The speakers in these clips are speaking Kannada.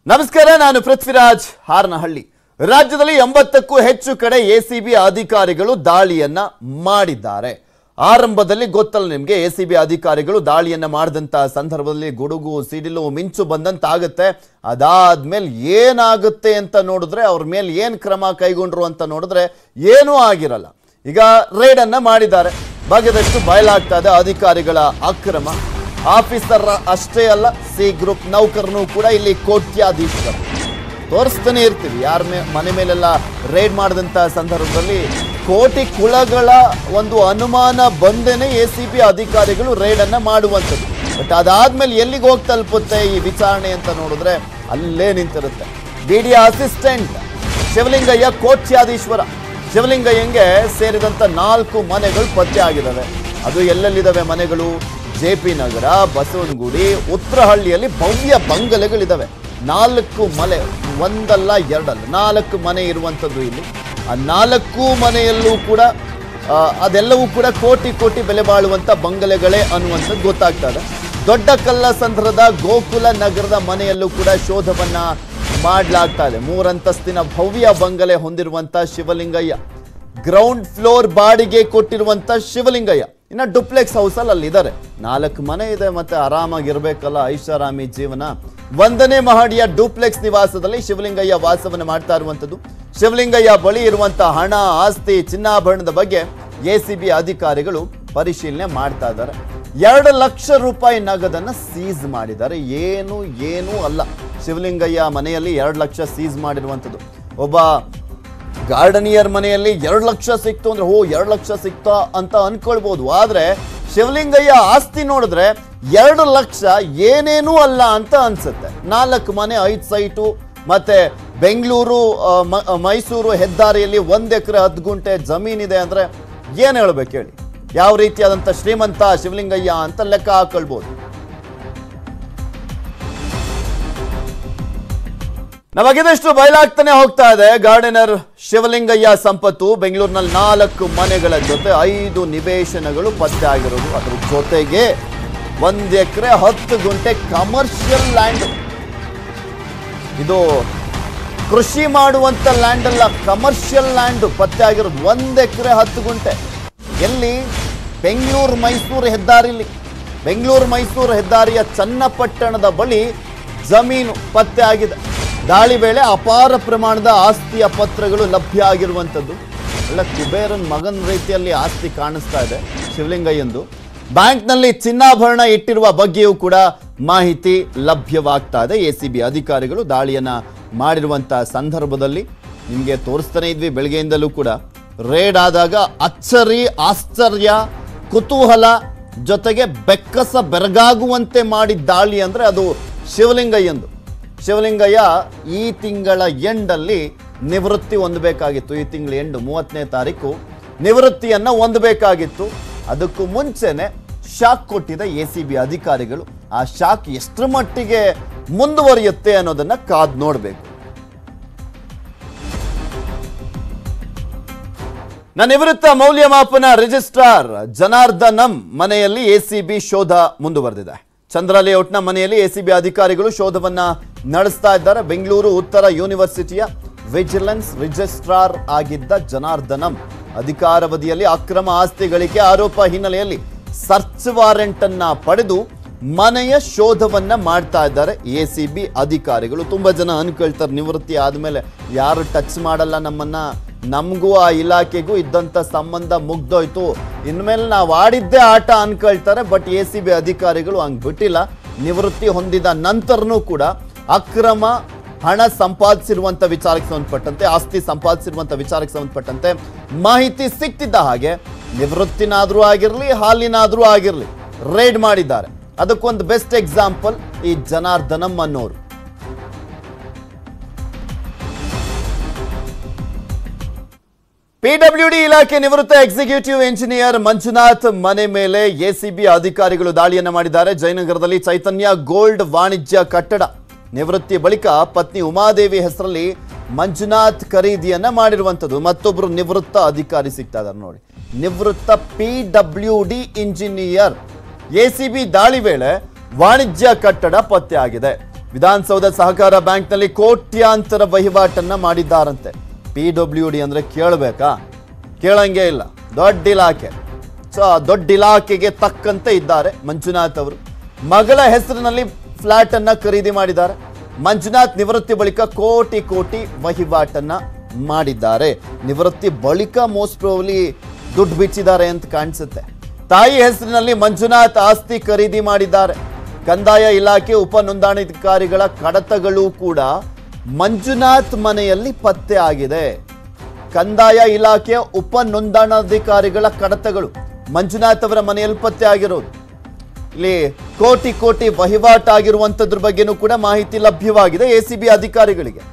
ನಮಸ್ಕಾರ ನಾನು ಪೃಥ್ವಿರಾಜ್ ಹಾರನಹಳ್ಳಿ ರಾಜ್ಯದಲ್ಲಿ ಎಂಬತ್ತಕ್ಕೂ ಹೆಚ್ಚು ಕಡೆ ಎಸಿಬಿ ಅಧಿಕಾರಿಗಳು ದಾಳಿಯನ್ನ ಮಾಡಿದ್ದಾರೆ ಆರಂಭದಲ್ಲಿ ಗೊತ್ತಲ್ಲ ನಿಮಗೆ ಎಸಿಬಿ ಅಧಿಕಾರಿಗಳು ದಾಳಿಯನ್ನ ಮಾಡಿದಂತ ಸಂದರ್ಭದಲ್ಲಿ ಗುಡುಗು ಸಿಡಿಲು ಮಿಂಚು ಬಂದಂತಾಗುತ್ತೆ ಅದಾದ್ಮೇಲೆ ಏನಾಗುತ್ತೆ ಅಂತ ನೋಡಿದ್ರೆ ಅವ್ರ ಮೇಲೆ ಏನ್ ಕ್ರಮ ಕೈಗೊಂಡ್ರು ಅಂತ ನೋಡಿದ್ರೆ ಏನೂ ಆಗಿರಲ್ಲ ಈಗ ರೇಡ್ ಅನ್ನ ಮಾಡಿದ್ದಾರೆ ಭಾಗ್ಯದಷ್ಟು ಬಯಲಾಗ್ತಾ ಇದೆ ಅಧಿಕಾರಿಗಳ ಅಕ್ರಮ ಆಫೀಸರ್ ಅಷ್ಟೇ ಅಲ್ಲ ಸಿ ಗ್ರೂಪ್ ನೌಕರನು ಕೂಡ ಇಲ್ಲಿ ಕೋಟ್ಯಾಧೀಶರು ತೋರಿಸ್ತಾನೆ ಇರ್ತೀವಿ ಯಾರ ಮೇ ಮನೆ ಮೇಲೆಲ್ಲ ರೇಡ್ ಮಾಡಿದಂಥ ಸಂದರ್ಭದಲ್ಲಿ ಕೋಟಿ ಕುಳಗಳ ಒಂದು ಅನುಮಾನ ಬಂದೇನೆ ಎ ಸಿ ಬಿ ಅಧಿಕಾರಿಗಳು ರೇಡನ್ನು ಮಾಡುವಂಥದ್ದು ಬಟ್ ಅದಾದ್ಮೇಲೆ ಎಲ್ಲಿಗೆ ಹೋಗಿ ತಲುಪುತ್ತೆ ಈ ವಿಚಾರಣೆ ಅಂತ ನೋಡಿದ್ರೆ ಅಲ್ಲೇ ನಿಂತಿರುತ್ತೆ ಬಿ ಡಿ ಅಸಿಸ್ಟೆಂಟ್ ಶಿವಲಿಂಗಯ್ಯ ಕೋಟ್ಯಾಧೀಶ್ವರ ಶಿವಲಿಂಗಯ್ಯಂಗೆ ಸೇರಿದಂಥ ನಾಲ್ಕು ಮನೆಗಳು ಪತ್ತೆ ಆಗಿದ್ದಾವೆ ಅದು ಎಲ್ಲೆಲ್ಲಿದ್ದಾವೆ ಮನೆಗಳು ಜೆ ಪಿ ನಗರ ಬಸವನಗುಡಿ ಉತ್ತರಹಳ್ಳಿಯಲ್ಲಿ ಭವ್ಯ ಬಂಗಲೆಗಳಿದ್ದಾವೆ ನಾಲ್ಕು ಮನೆ ಒಂದಲ್ಲ ಎರಡಲ್ಲ ನಾಲ್ಕು ಮನೆ ಇರುವಂಥದ್ದು ಇಲ್ಲಿ ಆ ನಾಲ್ಕು ಮನೆಯಲ್ಲೂ ಕೂಡ ಆ, ಅದೆಲ್ಲವೂ ಕೂಡ ಕೋಟಿ ಕೋಟಿ ಬೆಲೆ ಬಾಳುವಂಥ ಬಂಗಲೆಗಳೇ ಅನ್ನುವಂಥದ್ದು ಗೊತ್ತಾಗ್ತಾ ಇದೆ ದೊಡ್ಡ ಕಲ್ಲಸಂದ್ರದ ಗೋಕುಲ ನಗರದ ಮನೆಯಲ್ಲೂ ಕೂಡ ಶೋಧವನ್ನ ಮಾಡಲಾಗ್ತಾ ಇದೆ ಮೂರಂತಸ್ತಿನ ಭವ್ಯ ಬಂಗಲೆ ಹೊಂದಿರುವಂಥ ಶಿವಲಿಂಗಯ್ಯ ಗ್ರೌಂಡ್ ಫ್ಲೋರ್ ಬಾಡಿಗೆ ಕೊಟ್ಟಿರುವಂತ ಶಿವಲಿಂಗಯ್ಯ ಇನ್ನ ಡುಪ್ಲೆಕ್ಸ್ ಹೌಸ್ ಅಲ್ಲಿ ಅಲ್ಲಿದ್ದಾರೆ ನಾಲ್ಕು ಮನೆ ಇದೆ ಮತ್ತೆ ಆರಾಮಾಗಿರ್ಬೇಕಲ್ಲ ಐಷಾರಾಮಿ ಜೀವನ ಒಂದನೇ ಮಹಡಿಯ ಡೂಪ್ಲೆಕ್ಸ್ ನಿವಾಸದಲ್ಲಿ ಶಿವಲಿಂಗಯ್ಯ ವಾಸವನ್ನು ಮಾಡ್ತಾ ಇರುವಂತದ್ದು ಶಿವಲಿಂಗಯ್ಯ ಬಳಿ ಇರುವಂತ ಹಣ ಆಸ್ತಿ ಚಿನ್ನಾಭರಣದ ಬಗ್ಗೆ ಎಸಿಬಿ ಅಧಿಕಾರಿಗಳು ಪರಿಶೀಲನೆ ಮಾಡ್ತಾ ಇದ್ದಾರೆ ಎರಡು ಲಕ್ಷ ರೂಪಾಯಿ ನಗದನ್ನ ಸೀಸ್ ಮಾಡಿದ್ದಾರೆ ಏನು ಏನೂ ಅಲ್ಲ ಶಿವಲಿಂಗಯ್ಯ ಮನೆಯಲ್ಲಿ ಎರಡು ಲಕ್ಷ ಸೀಸ್ ಮಾಡಿರುವಂಥದ್ದು ಒಬ್ಬ ಗಾರ್ಡನಿಯರ್ ಮನೆಯಲ್ಲಿ ಎರಡು ಲಕ್ಷ ಸಿಕ್ತು ಅಂದ್ರೆ ಹೋ ಎರಡು ಲಕ್ಷ ಸಿಕ್ತಾ ಅಂತ ಅನ್ಕೊಳ್ಬೋದು ಆದ್ರೆ ಶಿವಲಿಂಗಯ್ಯ ಆಸ್ತಿ ನೋಡಿದ್ರೆ ಎರಡು ಲಕ್ಷ ಏನೇನೂ ಅಲ್ಲ ಅಂತ ಅನ್ಸುತ್ತೆ ನಾಲ್ಕು ಮನೆ ಐದು ಸೈಟು ಮತ್ತೆ ಬೆಂಗಳೂರು ಆ, ಮ- ಮೈಸೂರು ಹೆದ್ದಾರಿಯಲ್ಲಿ ಒಂದ್ ಎಕರೆ ಹತ್ತು ಗುಂಟೆ ಜಮೀನಿದೆ ಅಂದ್ರೆ ಏನ್ ಹೇಳ್ಬೇಕು ಹೇಳಿ ಯಾವ ರೀತಿಯಾದಂಥ ಶ್ರೀಮಂತ ಶಿವಲಿಂಗಯ್ಯ ಅಂತ ಲೆಕ್ಕ ಹಾಕೊಳ್ಬೋದು ನಮಗಿದಷ್ಟು ಬಯಲಾಗ್ತಾನೆ ಹೋಗ್ತಾ ಇದೆ ಗಾರ್ಡನರ್ ಶಿವಲಿಂಗಯ್ಯ ಸಂಪತ್ತು ಬೆಂಗಳೂರಿನಲ್ಲಿ ನಾಲ್ಕು ಮನೆಗಳ ಜೊತೆ ಐದು ನಿವೇಶನಗಳು ಪತ್ತೆ ಆಗಿರೋದು ಅದ್ರ ಜೊತೆಗೆ ಒಂದ್ ಎಕರೆ ಹತ್ತು ಗುಂಟೆ ಕಮರ್ಷಿಯಲ್ ಲ್ಯಾಂಡ್ ಇದು ಕೃಷಿ ಮಾಡುವಂತ ಲ್ಯಾಂಡ್ ಅಲ್ಲ ಕಮರ್ಷಿಯಲ್ ಲ್ಯಾಂಡ್ ಪತ್ತೆ ಆಗಿರೋದು ಒಂದ್ ಎಕರೆ ಹತ್ತು ಗುಂಟೆ ಎಲ್ಲಿ ಬೆಂಗಳೂರು ಮೈಸೂರು ಹೆದ್ದಾರಿಲಿ ಬೆಂಗಳೂರು ಮೈಸೂರು ಹೆದ್ದಾರಿಯ ಚನ್ನಪಟ್ಟಣದ ಬಳಿ ಜಮೀನು ಪತ್ತೆ ಆಗಿದೆ ದಾಳಿ ವೇಳೆ ಅಪಾರ ಪ್ರಮಾಣದ ಆಸ್ತಿಯ ಪತ್ರಗಳು ಲಭ್ಯ ಆಗಿರುವಂಥದ್ದು ಎಲ್ಲ ಕುಬೇರನ್ ಮಗನ್ ರೀತಿಯಲ್ಲಿ ಆಸ್ತಿ ಕಾಣಿಸ್ತಾ ಇದೆ ಶಿವಲಿಂಗಯ್ಯಂದು ಬ್ಯಾಂಕ್ನಲ್ಲಿ ಚಿನ್ನಾಭರಣ ಇಟ್ಟಿರುವ ಬಗ್ಗೆಯೂ ಕೂಡ ಮಾಹಿತಿ ಲಭ್ಯವಾಗ್ತಾ ಇದೆ ಎ ಸಿ ಬಿ ಅಧಿಕಾರಿಗಳು ದಾಳಿಯನ್ನ ಮಾಡಿರುವಂಥ ಸಂದರ್ಭದಲ್ಲಿ ನಿಮಗೆ ತೋರಿಸ್ತಾನೆ ಇದ್ವಿ ಬೆಳಗ್ಗೆಯಿಂದಲೂ ಕೂಡ ರೇಡ್ ಆದಾಗ ಅಚ್ಚರಿ ಆಶ್ಚರ್ಯ ಕುತೂಹಲ ಜೊತೆಗೆ ಬೆಕ್ಕಸ ಬೆರಗಾಗುವಂತೆ ಮಾಡಿದ ದಾಳಿ ಅಂದರೆ ಅದು ಶಿವಲಿಂಗಯ್ಯಂದು ಶಿವಲಿಂಗಯ್ಯ ಈ ತಿಂಗಳ ಎಂಡಲ್ಲಿ ನಿವೃತ್ತಿ ಹೊಂದಬೇಕಾಗಿತ್ತು ಈ ತಿಂಗಳ ಎಂಡು ಮೂವತ್ತನೇ ತಾರೀಕು ನಿವೃತ್ತಿಯನ್ನ ಹೊಂದಬೇಕಾಗಿತ್ತು ಅದಕ್ಕೂ ಮುಂಚೆನೆ ಶಾಕ್ ಕೊಟ್ಟಿದ್ದ ಎ ಸಿ ಬಿ ಅಧಿಕಾರಿಗಳು ಆ ಶಾಕ್ ಎಷ್ಟರ ಮಟ್ಟಿಗೆ ಮುಂದುವರಿಯುತ್ತೆ ಅನ್ನೋದನ್ನ ಕಾದ್ ನೋಡಬೇಕು ನನ್ನ ನಿವೃತ್ತ ಮೌಲ್ಯಮಾಪನ ರಿಜಿಸ್ಟ್ರಾರ್ ಜನಾರ್ದನಂ ಮನೆಯಲ್ಲಿ ಎಸಿಬಿ ಶೋಧ ಮುಂದುವರೆದಿದೆ ಚಂದ್ರ ಲೇಔಟ್ನ ಮನೆಯಲ್ಲಿ ಎಸಿಬಿ ಅಧಿಕಾರಿಗಳು ಶೋಧವನ್ನ ನಡೆಸ್ತಾ ಇದ್ದಾರೆ ಬೆಂಗಳೂರು ಉತ್ತರ ಯೂನಿವರ್ಸಿಟಿಯ ವಿಜಿಲೆನ್ಸ್ ರಿಜಿಸ್ಟ್ರಾರ್ ಆಗಿದ್ದ ಜನಾರ್ದನಂ ಅಧಿಕಾರಾವಧಿಯಲ್ಲಿ ಅಕ್ರಮ ಆಸ್ತಿ ಗಳಿಕೆ ಆರೋಪ ಹಿನ್ನೆಲೆಯಲ್ಲಿ ಸರ್ಚ್ ವಾರೆಂಟ್ ಅನ್ನ ಪಡೆದು ಮನೆಯ ಶೋಧವನ್ನ ಮಾಡ್ತಾ ಇದ್ದಾರೆ ಎ ಸಿ ಬಿ ಅಧಿಕಾರಿಗಳು ತುಂಬಾ ಜನ ಅನ್ಕೊಳ್ತಾರೆ ನಿವೃತ್ತಿ ಆದ್ಮೇಲೆ ಯಾರು ಟಚ್ ಮಾಡಲ್ಲ ನಮ್ಮನ್ನ ನಮಗೂ ಆ ಇಲಾಖೆಗೂ ಇದ್ದಂಥ ಸಂಬಂಧ ಮುಗ್ದೋಯ್ತು ಇನ್ಮೇಲೆ ನಾವು ಆಡಿದ್ದೇ ಆಟ ಅನ್ಕೊಳ್ತಾರೆ ಬಟ್ ಎ ಸಿ ಬಿ ಅಧಿಕಾರಿಗಳು ಹಂಗೆ ಬಿಟ್ಟಿಲ್ಲ ನಿವೃತ್ತಿ ಹೊಂದಿದ ನಂತರನೂ ಕೂಡ ಅಕ್ರಮ ಹಣ ಸಂಪಾದಿಸಿರುವಂಥ ವಿಚಾರಕ್ಕೆ ಸಂಬಂಧಪಟ್ಟಂತೆ ಆಸ್ತಿ ಸಂಪಾದಿಸಿರುವಂಥ ವಿಚಾರಕ್ಕೆ ಸಂಬಂಧಪಟ್ಟಂತೆ ಮಾಹಿತಿ ಸಿಕ್ತಿದ್ದ ಹಾಗೆ ನಿವೃತ್ತಿನಾದರೂ ಆಗಿರಲಿ ಹಾಲಿನಾದರೂ ಆಗಿರಲಿ ರೇಡ್ ಮಾಡಿದ್ದಾರೆ ಅದಕ್ಕೊಂದು ಬೆಸ್ಟ್ ಎಕ್ಸಾಂಪಲ್ ಈ ಜನಾರ್ದನಂ ಅನ್ನೋರು ಪಿಡಬ್ಲ್ಯೂಡಿ ಇಲಾಖೆ ನಿವೃತ್ತ ಎಕ್ಸಿಕ್ಯೂಟಿವ್ ಇಂಜಿನಿಯರ್ ಮಂಜುನಾಥ್ ಮನೆ ಮೇಲೆ ಎಸಿಬಿ ಅಧಿಕಾರಿಗಳು ದಾಳಿಯನ್ನ ಮಾಡಿದ್ದಾರೆ ಜಯನಗರದಲ್ಲಿ ಚೈತನ್ಯ ಗೋಲ್ಡ್ ವಾಣಿಜ್ಯ ಕಟ್ಟಡ ನಿವೃತ್ತಿ ಬಳಿಕ ಪತ್ನಿ ಉಮಾದೇವಿ ಹೆಸರಲ್ಲಿ ಮಂಜುನಾಥ್ ಖರೀದಿಯನ್ನ ಮಾಡಿರುವಂಥದ್ದು ಮತ್ತೊಬ್ರು ನಿವೃತ್ತ ಅಧಿಕಾರಿ ಸಿಗ್ತಾ ಇದ್ದಾರೆ ನೋಡಿ ನಿವೃತ್ತ P W D engineer ACB ದಾಳಿ ವೇಳೆ ವಾಣಿಜ್ಯ ಕಟ್ಟಡ ಪತ್ತೆ ಆಗಿದೆ ವಿಧಾನಸೌಧ ಸಹಕಾರ ಬ್ಯಾಂಕ್ನಲ್ಲಿ ಕೋಟ್ಯಾಂತರ ವಹಿವಾಟನ್ನ ಮಾಡಿದ್ದಾರಂತೆ ಪಿ ಡಬ್ಲ್ಯೂ ಡಿ ಅಂದ್ರೆ ಕೇಳಬೇಕಾ ಕೇಳಂಗೆ ಇಲ್ಲ ದೊಡ್ಡ ಇಲಾಖೆ ಸೊ ಆ ದೊಡ್ಡ ಇಲಾಖೆಗೆ ತಕ್ಕಂತೆ ಇದ್ದಾರೆ ಮಂಜುನಾಥ್ ಅವರು ಮಗಳ ಹೆಸರಿನಲ್ಲಿ ಫ್ಲಾಟ್ ಅನ್ನ ಖರೀದಿ ಮಾಡಿದ್ದಾರೆ ಮಂಜುನಾಥ್ ನಿವೃತ್ತಿ ಬಳಿಕ ಕೋಟಿ ಕೋಟಿ ವಹಿವಾಟನ್ನ ಮಾಡಿದ್ದಾರೆ ನಿವೃತ್ತಿ ಬಳಿಕ ಮೋಸ್ಟ್ ಪ್ರೋಬ್ಲಿ ದುಡ್ಡು ಬಿಚ್ಚಿದ್ದಾರೆ ಅಂತ ಕಾಣಿಸುತ್ತೆ ತಾಯಿ ಹೆಸರಿನಲ್ಲಿ ಮಂಜುನಾಥ್ ಆಸ್ತಿ ಖರೀದಿ ಮಾಡಿದ್ದಾರೆ ಕಂದಾಯ ಇಲಾಖೆ ಉಪ ನೋಂದಣಾಧಿಕಾರಿಗಳ ಕಡತಗಳು ಕೂಡ ಮಂಜುನಾಥ್ ಮನೆಯಲ್ಲಿ ಪತ್ತೆ ಆಗಿದೆ ಕಂದಾಯ ಇಲಾಖೆಯ ಉಪ ನೋಂದಣಾಧಿಕಾರಿಗಳ ಕಡತಗಳು ಮಂಜುನಾಥ್ ಅವರ ಮನೆಯಲ್ಲಿ ಪತ್ತೆ ಆಗಿರೋದು ಇಲ್ಲಿ ಕೋಟಿ ಕೋಟಿ ವಹಿವಾಟು ಆಗಿರುವಂತದ್ರ ಬಗ್ಗೆನೂ ಕೂಡ ಮಾಹಿತಿ ಲಭ್ಯವಾಗಿದೆ ಎಸಿಬಿ ಅಧಿಕಾರಿಗಳಿಗೆ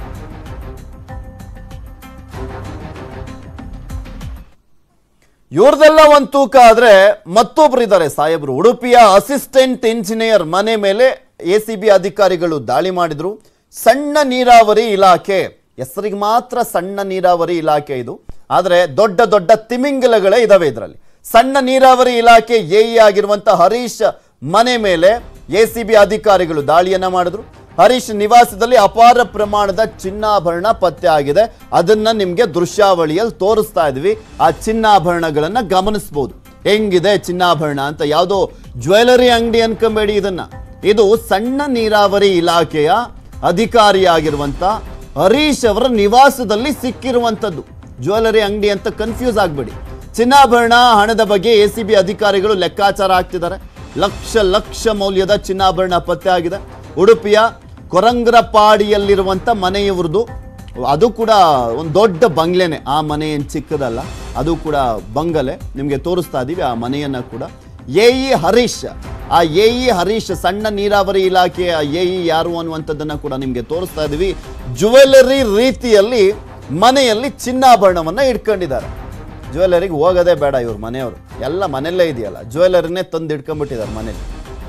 ಇವ್ರದೆಲ್ಲ ಒಂದು ತೂಕ ಆದ್ರೆ ಮತ್ತೊಬ್ರು ಇದ್ದಾರೆ ಸಾಹೇಬ್ರು ಉಡುಪಿಯ ಅಸಿಸ್ಟೆಂಟ್ ಇಂಜಿನಿಯರ್ ಮನೆ ಮೇಲೆ ಎ ಸಿ ಬಿ ಅಧಿಕಾರಿಗಳು ದಾಳಿ ಮಾಡಿದ್ರು ಸಣ್ಣ ನೀರಾವರಿ ಇಲಾಖೆ ಹೆಸರಿಗೆ ಮಾತ್ರ ಸಣ್ಣ ನೀರಾವರಿ ಇಲಾಖೆ ಇದು ಆದ್ರೆ ದೊಡ್ಡ ದೊಡ್ಡ ತಿಮಿಂಗಲಗಳೇ ಇದಾವೆ ಇದರಲ್ಲಿ ಸಣ್ಣ ನೀರಾವರಿ ಇಲಾಖೆ ಎಇ ಆಗಿರುವಂತ ಹರೀಶ್ ಮನೆ ಮೇಲೆ ಎ ಸಿ ಬಿ ಅಧಿಕಾರಿಗಳು ದಾಳಿಯನ್ನ ಮಾಡಿದ್ರು ಹರೀಶ್ ನಿವಾಸದಲ್ಲಿ ಅಪಾರ ಪ್ರಮಾಣದ ಚಿನ್ನಾಭರಣ ಪತ್ತೆ ಆಗಿದೆ ಅದನ್ನ ನಿಮ್ಗೆ ದೃಶ್ಯಾವಳಿಯಲ್ಲಿ ತೋರಿಸ್ತಾ ಇದ್ವಿ ಆ ಚಿನ್ನಾಭರಣಗಳನ್ನ ಗಮನಿಸಬಹುದು ಹೆಂಗಿದೆ ಚಿನ್ನಾಭರಣ ಅಂತ ಯಾವುದೋ ಜ್ಯುವೆಲರಿ ಅಂಗಡಿ ಅನ್ಕೊಂಬೇಡಿ ಇದನ್ನ ಇದು ಸಣ್ಣ ನೀರಾವರಿ ಇಲಾಖೆಯ ಅಧಿಕಾರಿಯಾಗಿರುವಂತ ಹರೀಶ್ ಅವರ ನಿವಾಸದಲ್ಲಿ ಸಿಕ್ಕಿರುವಂತದ್ದು ಜ್ಯುವೆಲರಿ ಅಂಗಡಿ ಅಂತ ಕನ್ಫ್ಯೂಸ್ ಆಗ್ಬೇಡಿ ಚಿನ್ನಾಭರಣ ಹಣದ ಬಗ್ಗೆ ಎ ಸಿ ಬಿ ಅಧಿಕಾರಿಗಳು ಲೆಕ್ಕಾಚಾರ ಹಾಕ್ತಿದ್ದಾರೆ ಲಕ್ಷ ಲಕ್ಷ ಮೌಲ್ಯದ ಚಿನ್ನಾಭರಣ ಪತ್ತೆ ಆಗಿದೆ ಉಡುಪಿಯ ಕೊರಂಗ್ರಪಾಡಿಯಲ್ಲಿರುವಂಥ ಮನೆ ಇವ್ರದ್ದು ಅದು ಕೂಡ ಒಂದು ದೊಡ್ಡ ಬಂಗ್ಲೆನೆ ಆ ಮನೆ ಏನು ಚಿಕ್ಕದಲ್ಲ ಅದು ಕೂಡ ಬಂಗಲೆ ನಿಮಗೆ ತೋರಿಸ್ತಾ ಇದ್ದೀವಿ ಆ ಮನೆಯನ್ನ ಕೂಡ ಎ ಇ ಹರೀಶ್ ಆ ಎ ಇ ಹರೀಶ್ ಸಣ್ಣ ನೀರಾವರಿ ಇಲಾಖೆಯ ಎ ಇ ಯಾರು ಅನ್ನುವಂಥದ್ದನ್ನ ಕೂಡ ನಿಮಗೆ ತೋರಿಸ್ತಾ ಇದ್ದೀವಿ ಜುವೆಲರಿ ರೀತಿಯಲ್ಲಿ ಮನೆಯಲ್ಲಿ ಚಿನ್ನಾಭರಣವನ್ನ ಇಟ್ಕೊಂಡಿದ್ದಾರೆ ಜ್ಯುವೆಲರಿಗೆ ಹೋಗೋದೇ ಬೇಡ ಇವ್ರ ಮನೆಯವರು ಎಲ್ಲ ಮನೆಯಲ್ಲೇ ಇದೆಯಲ್ಲ ಜ್ಯುವೆಲರಿನೇ ತಂದು ಇಟ್ಕೊಂಡ್ಬಿಟ್ಟಿದ್ದಾರೆ ಮನೇಲಿ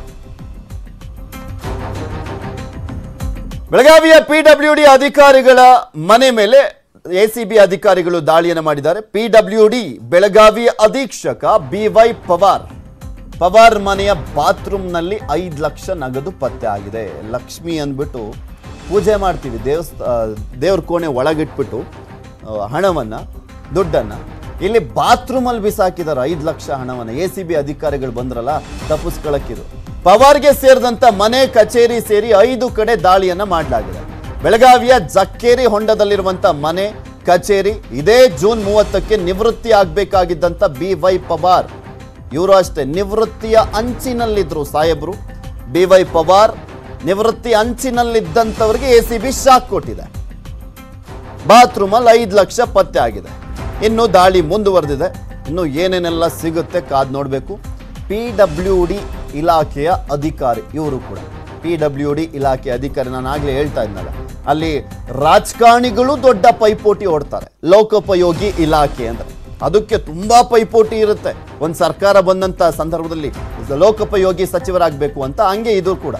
ಬೆಳಗಾವಿಯ ಪಿ ಡಬ್ಲ್ಯೂ ಡಿ ಅಧಿಕಾರಿಗಳ ಮನೆ ಮೇಲೆ ಎ ಸಿ ಬಿ ಅಧಿಕಾರಿಗಳು ದಾಳಿಯನ್ನು ಮಾಡಿದ್ದಾರೆ ಪಿ ಡಬ್ಲ್ಯೂ ಡಿ ಬೆಳಗಾವಿ ಅಧೀಕ್ಷಕ ಬಿ ವೈ ಪವಾರ್ ಪವಾರ್ ಮನೆಯ ಬಾತ್ರೂಮ್ನಲ್ಲಿ ಐದು ಲಕ್ಷ ನಗದು ಪತ್ತೆ ಆಗಿದೆ ಲಕ್ಷ್ಮಿ ಅಂದ್ಬಿಟ್ಟು ಪೂಜೆ ಮಾಡ್ತೀವಿ ದೇವಸ್ಥ ದೇವ್ರ ಕೋಣೆ ಒಳಗಿಟ್ಬಿಟ್ಟು ಆ, ಹಣವನ್ನ ದುಡ್ಡನ್ನ ಇಲ್ಲಿ ಬಾತ್ರೂಮಲ್ಲಿ ಬಿಸಾಕಿದ್ದಾರೆ ಐದು ಲಕ್ಷ ಹಣವನ್ನ ಎ ಸಿ ಬಿ ಅಧಿಕಾರಿಗಳು ಬಂದ್ರಲ್ಲ ತಪ್ಪಿಸ್ಕೊಳಕ್ಕಿದು ಪವಾರ್ಗೆ ಸೇರಿದಂತ ಮನೆ ಕಚೇರಿ ಸೇರಿ ಐದು ಕಡೆ ದಾಳಿಯನ್ನ ಮಾಡಲಾಗಿದೆ ಬೆಳಗಾವಿಯ ಜಕ್ಕೇರಿ ಹೊಂಡದಲ್ಲಿರುವಂತ ಮನೆ ಕಚೇರಿ ಇದೇ ಜೂನ್ ಮೂವತ್ತಕ್ಕೆ ನಿವೃತ್ತಿ ಆಗ್ಬೇಕಾಗಿದ್ದಂತ ಬಿ ವೈ ಪವಾರ್ ಇವರು ಅಷ್ಟೇ ನಿವೃತ್ತಿಯ ಅಂಚಿನಲ್ಲಿದ್ರು ಸಾಹೇಬ್ರು ಬಿ ವೈ ಪವಾರ್ ನಿವೃತ್ತಿ ಅಂಚಿನಲ್ಲಿದ್ದಂಥವ್ರಿಗೆ ಎ ಸಿ ಬಿ ಶಾಕ್ ಕೊಟ್ಟಿದೆ ಬಾತ್ರೂಮಲ್ಲಿ ಐದು ಲಕ್ಷ ಪತ್ತೆ ಆಗಿದೆ ಇನ್ನು ದಾಳಿ ಮುಂದುವರೆದಿದೆ ಇನ್ನು ಏನೇನೆಲ್ಲ ಸಿಗುತ್ತೆ ಕಾದ್ ನೋಡಬೇಕು ಪಿ ಡಬ್ಲ್ಯೂ ಡಿ ಇಲಾಖೆಯ ಅಧಿಕಾರಿ ಇವರು ಕೂಡ ಪಿ ಡಬ್ಲ್ಯೂ ಡಿ ಇಲಾಖೆ ಅಧಿಕಾರಿ ನಾನು ಆಗಲೇ ಹೇಳ್ತಾ ಇದ್ನಲ್ಲ ಅಲ್ಲಿ ರಾಜಕಾರಣಿಗಳು ದೊಡ್ಡ ಪೈಪೋಟಿ ಓಡ್ತಾರೆ ಲೋಕೋಪಯೋಗಿ ಇಲಾಖೆ ಅಂದ್ರೆ ಅದಕ್ಕೆ ತುಂಬಾ ಪೈಪೋಟಿ ಇರುತ್ತೆ ಒಂದು ಸರ್ಕಾರ ಬಂದಂತ ಸಂದರ್ಭದಲ್ಲಿ ಲೋಕೋಪಯೋಗಿ ಸಚಿವರಾಗಬೇಕು ಅಂತ ಹಂಗೆ ಇದು ಕೂಡ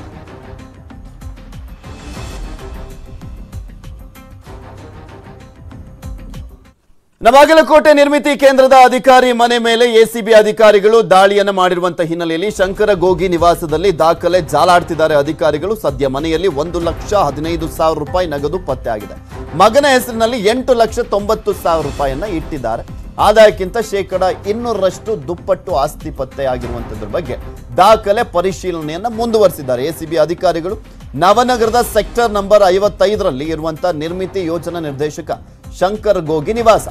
ನವಗಲಕೋಟೆ ನಿರ್ಮಿತಿ ಕೇಂದ್ರದ ಅಧಿಕಾರಿ ಮನೆ ಮೇಲೆ ಎಸಿಬಿ ಅಧಿಕಾರಿಗಳು ದಾಳಿಯನ್ನು ಮಾಡಿರುವಂತಹ ಹಿನ್ನೆಲೆಯಲ್ಲಿ ಶಂಕರ ಗೋಗಿ ನಿವಾಸದಲ್ಲಿ ದಾಖಲೆ ಜಾಲಾಡ್ತಿದ್ದಾರೆ ಅಧಿಕಾರಿಗಳು ಸದ್ಯ ಮನೆಯಲ್ಲಿ ಒಂದು ಲಕ್ಷ ಹದಿನೈದು ಸಾವಿರ ರೂಪಾಯಿ ನಗದು ಪತ್ತೆ ಆಗಿದೆ ಮಗನ ಹೆಸರಿನಲ್ಲಿ ಎಂಟು ಲಕ್ಷ ತೊಂಬತ್ತು ಸಾವಿರ ರೂಪಾಯಿಯನ್ನ ಇಟ್ಟಿದ್ದಾರೆ ಆದಾಯಕ್ಕಿಂತ ಶೇಕಡ ಇನ್ನೂರರಷ್ಟು ದುಪ್ಪಟ್ಟು ಆಸ್ತಿ ಪತ್ತೆಯಾಗಿರುವಂತದ್ರ ಬಗ್ಗೆ ದಾಖಲೆ ಪರಿಶೀಲನೆಯನ್ನ ಮುಂದುವರಿಸಿದ್ದಾರೆ ಎಸಿಬಿ ಅಧಿಕಾರಿಗಳು ನವನಗರದ ಸೆಕ್ಟರ್ ನಂಬರ್ ಐವತ್ತೈದರಲ್ಲಿ ಇರುವಂತಹ ನಿರ್ಮಿತಿ ಯೋಜನಾ ನಿರ್ದೇಶಕ ಶಂಕರ್ ಗೋಗಿ ನಿವಾಸ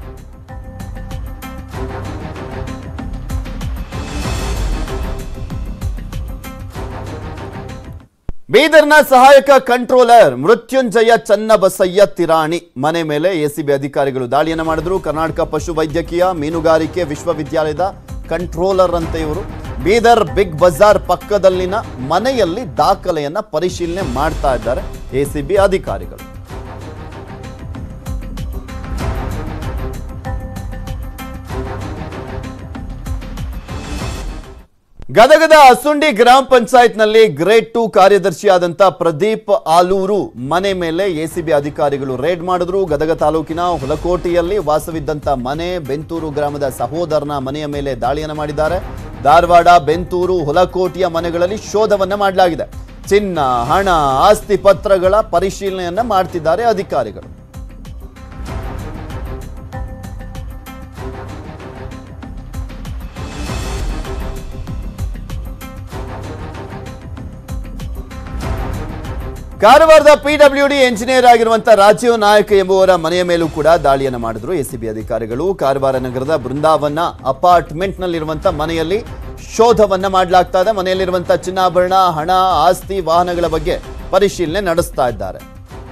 ಬೀದರ್ನ ಸಹಾಯಕ ಕಂಟ್ರೋಲರ್ ಮೃತ್ಯುಂಜಯ ಚನ್ನಬಸಯ್ಯ ತಿರಾಣಿ ಮನೆ ಮೇಲೆ ಎಸಿಬಿ ಅಧಿಕಾರಿಗಳು ದಾಳಿಯನ್ನು ಮಾಡಿದ್ರು ಕರ್ನಾಟಕ ಪಶು ವೈದ್ಯಕೀಯ ಮೀನುಗಾರಿಕೆ ವಿಶ್ವವಿದ್ಯಾಲಯದ ಕಂಟ್ರೋಲರ್ ಅಂತ ಇವರು ಬೀದರ್ ಬಿಗ್ ಬಜಾರ್ ಪಕ್ಕದಲ್ಲಿನ ಮನೆಯಲ್ಲಿ ದಾಖಲೆಯನ್ನ ಪರಿಶೀಲನೆ ಮಾಡ್ತಾ ಇದ್ದಾರೆ ಎಸಿಬಿ ಅಧಿಕಾರಿಗಳು ಗದಗದ ಅಸುಂಡಿ ಗ್ರಾಮ ಪಂಚಾಯತ್ನಲ್ಲಿ ಗ್ರೇಡ್ ಟು ಕಾರ್ಯದರ್ಶಿಯಾದಂಥ ಪ್ರದೀಪ್ ಆಲೂರು ಮನೆ ಮೇಲೆ ಎಸಿಬಿ ಅಧಿಕಾರಿಗಳು ರೇಡ್ ಮಾಡಿದ್ರು ಗದಗ ತಾಲೂಕಿನ ಹುಲಕೋಟೆಯಲ್ಲಿ ವಾಸವಿದ್ದಂಥ ಮನೆ ಬೆಂತೂರು ಗ್ರಾಮದ ಸಹೋದರನ ಮನೆಯ ಮೇಲೆ ದಾಳಿಯನ್ನು ಮಾಡಿದ್ದಾರೆ ಧಾರವಾಡ ಬೆಂತೂರು ಹುಲಕೋಟೆಯ ಮನೆಗಳಲ್ಲಿ ಶೋಧವನ್ನ ಮಾಡಲಾಗಿದೆ ಚಿನ್ನ ಹಣ ಆಸ್ತಿ ಪತ್ರಗಳ ಪರಿಶೀಲನೆಯನ್ನ ಮಾಡ್ತಿದ್ದಾರೆ ಅಧಿಕಾರಿಗಳು ಕಾರವಾರದ ಪಿಡಬ್ಲ್ಯೂಡಿ ಎಂಜಿನಿಯರ್ ಆಗಿರುವಂತಹ ರಾಜೀವ್ ನಾಯಕ್ ಎಂಬುವರ ಮನೆಯ ಮೇಲೂ ಕೂಡ ದಾಳಿಯನ್ನ ಮಾಡಿದ್ರು ಎಸಿಬಿ ಅಧಿಕಾರಿಗಳು ಕಾರವಾರ ನಗರದ ಬೃಂದಾವನ ಅಪಾರ್ಟ್ಮೆಂಟ್ ನಲ್ಲಿರುವಂತಹ ಮನೆಯಲ್ಲಿ ಶೋಧವನ್ನ ಮಾಡಲಾಗ್ತಾ ಇದೆ ಮನೆಯಲ್ಲಿರುವಂತಹ ಚಿನ್ನಾಭರಣ ಹಣ ಆಸ್ತಿ ವಾಹನಗಳ ಬಗ್ಗೆ ಪರಿಶೀಲನೆ ನಡೆಸ್ತಾ ಇದ್ದಾರೆ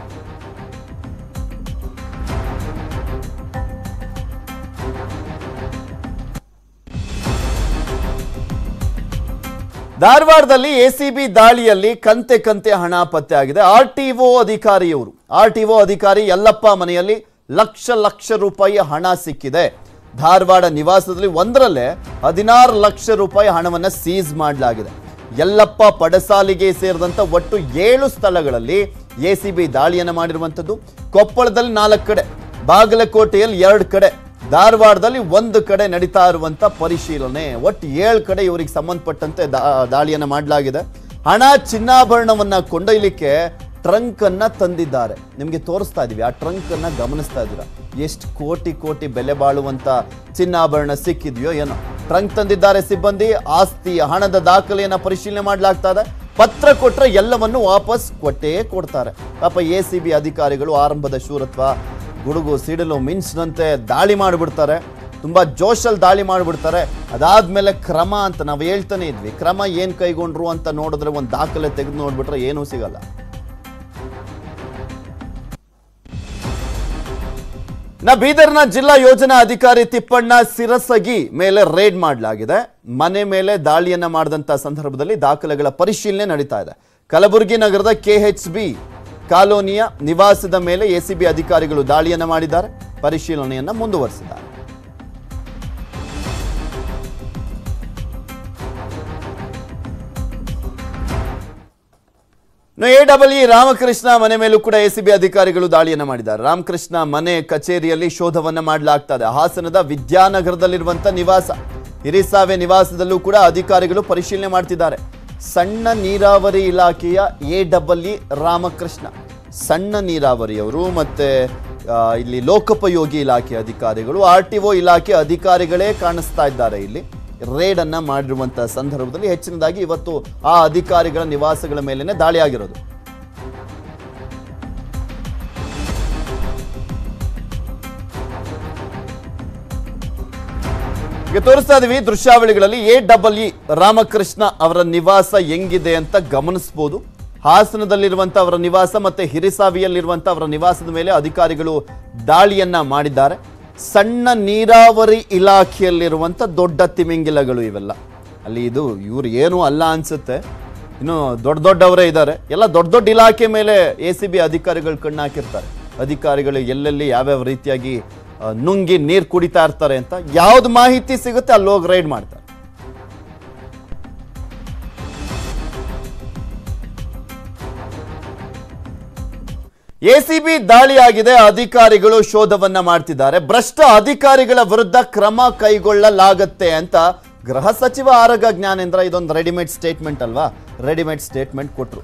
ಧಾರವಾಡದಲ್ಲಿ ಎಸಿಬಿ ದಾಳಿಯಲ್ಲಿ ಕಂತೆ ಕಂತೆ ಹಣ ಪತ್ತೆ ಆಗಿದೆ ಆರ್ ಟಿಒ ಅಧಿಕಾರಿಯವರು ಆರ್ ಟಿಒ ಅಧಿಕಾರಿ ಯಲ್ಲಪ್ಪ ಮನೆಯಲ್ಲಿ ಲಕ್ಷ ಲಕ್ಷ ರೂಪಾಯಿ ಹಣ ಸಿಕ್ಕಿದೆ ಧಾರವಾಡ ನಿವಾಸದಲ್ಲಿ ಒಂದರಲ್ಲೇ ಹದಿನಾರು ಲಕ್ಷ ರೂಪಾಯಿ ಹಣವನ್ನ ಸೀಸ್ ಮಾಡಲಾಗಿದೆ ಯಲ್ಲಪ್ಪ ಪಡಸಾಲಿಗೆ ಸೇರಿದಂತ ಒಟ್ಟು ಏಳು ಸ್ಥಳಗಳಲ್ಲಿ ಎಸಿಬಿ ದಾಳಿಯನ್ನ ಮಾಡಿರುವಂತದ್ದು ಕೊಪ್ಪಳದಲ್ಲಿ ನಾಲ್ಕು ಕಡೆ ಬಾಗಲಕೋಟೆಯಲ್ಲಿ ಎರಡು ಕಡೆ ಧಾರವಾಡದಲ್ಲಿ ಒಂದು ಕಡೆ ನಡೀತಾ ಇರುವಂತ ಪರಿಶೀಲನೆ ಒಟ್ಟು ಏಳು ಕಡೆ ಇವರಿಗೆ ಸಂಬಂಧಪಟ್ಟಂತೆ ದಾ- ದಾಳಿಯನ್ನ ಮಾಡಲಾಗಿದೆ ಹಣ ಚಿನ್ನಾಭರಣವನ್ನ ಕೊಂಡೊಯ್ಲಿಕ್ಕೆ ಟ್ರಂಕ್ ಅನ್ನ ತಂದಿದ್ದಾರೆ ನಿಮಗೆ ತೋರಿಸ್ತಾ ಇದೀವಿ ಆ ಟ್ರಂಕ್ ಅನ್ನ ಗಮನಿಸ್ತಾ ಇದ್ದೀರಾ ಎಷ್ಟು ಕೋಟಿ ಕೋಟಿ ಬೆಲೆ ಬಾಳುವಂತ ಚಿನ್ನಾಭರಣ ಸಿಕ್ಕಿದೆಯೋ ಏನೋ ಟ್ರಂಕ್ ತಂದಿದ್ದಾರೆ ಸಿಬ್ಬಂದಿ ಆಸ್ತಿ ಹಣದ ದಾಖಲೆಯನ್ನ ಪರಿಶೀಲನೆ ಮಾಡಲಾಗ್ತಾ ಇದೆ ಪತ್ರ ಕೊಟ್ರೆ ಎಲ್ಲವನ್ನು ವಾಪಸ್ ಕೊಟ್ಟೇ ಕೊಡ್ತಾರೆ ಪಾಪ ಎ ಸಿ ಬಿ ಅಧಿಕಾರಿಗಳು ಆರಂಭದ ಶೂರತ್ವ ಗುಡುಗು ಸಿಡಿಲು ಮಿಂಚ್ನಂತೆ ದಾಳಿ ಮಾಡಿಬಿಡ್ತಾರೆ ತುಂಬಾ ಜೋಶಲ್ಲಿ ದಾಳಿ ಮಾಡಿಬಿಡ್ತಾರೆ ಅದಾದ್ಮೇಲೆ ಕ್ರಮ ಅಂತ ನಾವು ಹೇಳ್ತಾನೆ ಇದ್ವಿ ಕ್ರಮ ಏನ್ ಕೈಗೊಂಡ್ರು ಅಂತ ನೋಡಿದ್ರೆ ಒಂದು ದಾಖಲೆ ತೆಗೆದು ನೋಡ್ಬಿಟ್ರೆ ಏನೂ ಸಿಗಲ್ಲ ನ ಬೀದರ್ನ ಜಿಲ್ಲಾ ಯೋಜನಾ ಅಧಿಕಾರಿ ತಿಪ್ಪಣ್ಣ ಸಿರಸಗಿ ಮೇಲೆ ರೇಡ್ ಮಾಡಲಾಗಿದೆ ಮನೆ ಮೇಲೆ ದಾಳಿಯನ್ನ ಮಾಡಿದಂತ ಸಂದರ್ಭದಲ್ಲಿ ದಾಖಲೆಗಳ ಪರಿಶೀಲನೆ ನಡೀತಾ ಇದೆ ಕಲಬುರಗಿ ನಗರದ ಕೆಎಚ್ ಬಿ ಕಾಲೋನಿಯ ನಿವಾಸದ ಮೇಲೆ ಎಸಿಬಿ ಅಧಿಕಾರಿಗಳು ದಾಳಿಯನ್ನ ಮಾಡಿದ್ದಾರೆ ಪರಿಶೀಲನೆಯನ್ನ ಮುಂದುವರಿಸಿದ್ದಾರೆ ಎ ಡಬಲ್ ಇ ರಾಮಕೃಷ್ಣ ಮನೆ ಮೇಲೂ ಕೂಡ ಎಸಿಬಿ ಅಧಿಕಾರಿಗಳು ದಾಳಿಯನ್ನ ಮಾಡಿದ್ದಾರೆ ರಾಮಕೃಷ್ಣ ಮನೆ ಕಚೇರಿಯಲ್ಲಿ ಶೋಧವನ್ನ ಮಾಡಲಾಗ್ತದೆ ಹಾಸನದ ವಿದ್ಯಾನಗರದಲ್ಲಿರುವಂತ ನಿವಾಸ ಹಿರಿಸಾವೆ ನಿವಾಸದಲ್ಲೂ ಕೂಡ ಅಧಿಕಾರಿಗಳು ಪರಿಶೀಲನೆ ಮಾಡ್ತಿದ್ದಾರೆ ಸಣ್ಣ ನೀರಾವರಿ ಇಲಾಖೆಯ ಎ ಡಬಲ್ ಇ ರಾಮಕೃಷ್ಣ ಸಣ್ಣ ನೀರಾವರಿಯವರು ಮತ್ತೆ ಆ, ಇಲ್ಲಿ ಲೋಕೋಪಯೋಗಿ ಇಲಾಖೆ ಅಧಿಕಾರಿಗಳು ಆರ್ ಟಿ ಒ ಇಲಾಖೆ ಅಧಿಕಾರಿಗಳೇ ಕಾಣಿಸ್ತಾ ಇದ್ದಾರೆ ಇಲ್ಲಿ ರೇಡ್ ಅನ್ನ ಮಾಡಿರುವಂತಹ ಸಂದರ್ಭದಲ್ಲಿ ಹೆಚ್ಚಿನದಾಗಿ ಇವತ್ತು ಆ ಅಧಿಕಾರಿಗಳ ನಿವಾಸಗಳ ಮೇಲೇನೆ ದಾಳಿ ಆಗಿರೋದು ಈಗ ತೋರಿಸ್ತಾ ಇದೀವಿ ದೃಶ್ಯಾವಳಿಗಳಲ್ಲಿ ಎ ಡಬಲ್ ಇ ರಾಮಕೃಷ್ಣ ಅವರ ನಿವಾಸ ಹೆಂಗಿದೆ ಅಂತ ಗಮನಿಸಬಹುದು ಹಾಸನದಲ್ಲಿರುವಂತ ಅವರ ನಿವಾಸ ಮತ್ತೆ ಹಿರಿಸಾವಿಯಲ್ಲಿರುವಂತ ಅವರ ನಿವಾಸದ ಮೇಲೆ ಅಧಿಕಾರಿಗಳು ದಾಳಿಯನ್ನ ಮಾಡಿದ್ದಾರೆ ಸಣ್ಣ ನೀರಾವರಿ ಇಲಾಖೆಯಲ್ಲಿರುವಂತ ದೊಡ್ಡ ತಿಮಿಂಗಿಲಗಳು ಇವೆಲ್ಲ ಅಲ್ಲಿ ಇದು ಇವ್ರು ಏನೂ ಅಲ್ಲ ಅನ್ಸುತ್ತೆ ಇನ್ನು ದೊಡ್ಡ ದೊಡ್ಡವರೇ ಇದ್ದಾರೆ ಎಲ್ಲ ದೊಡ್ಡ ದೊಡ್ಡ ಇಲಾಖೆ ಮೇಲೆ ಎ ಸಿ ಬಿ ಅಧಿಕಾರಿಗಳು ಕಣ್ಣು ಹಾಕಿರ್ತಾರೆ ಅಧಿಕಾರಿಗಳು ಎಲ್ಲೆಲ್ಲಿ ಯಾವ್ಯಾವ ರೀತಿಯಾಗಿ ಆ, ನುಂಗಿ ನೀರು ಕುಡಿತಾ ಇರ್ತಾರೆ ಅಂತ ಯಾವ್ದು ಮಾಹಿತಿ ಸಿಗುತ್ತೆ ಅಲ್ಲಿ ಹೋಗಿ ರೈಡ್ ಮಾಡ್ತಾರೆ ಎಸಿಬಿ ದಾಳಿಯಾಗಿದೆ ಅಧಿಕಾರಿಗಳು ಶೋಧವನ್ನ ಮಾಡ್ತಿದ್ದಾರೆ ಭ್ರಷ್ಟ ಅಧಿಕಾರಿಗಳ ವಿರುದ್ಧ ಕ್ರಮ ಕೈಗೊಳ್ಳಲಾಗತ್ತೆ ಅಂತ ಗೃಹ ಸಚಿವ ಆರಗ ಜ್ಞಾನೇಂದ್ರ ಇದೊಂದು ರೆಡಿಮೇಡ್ ಸ್ಟೇಟ್ಮೆಂಟ್ ಅಲ್ವಾ ರೆಡಿಮೇಡ್ ಸ್ಟೇಟ್ಮೆಂಟ್ ಕೊಟ್ರು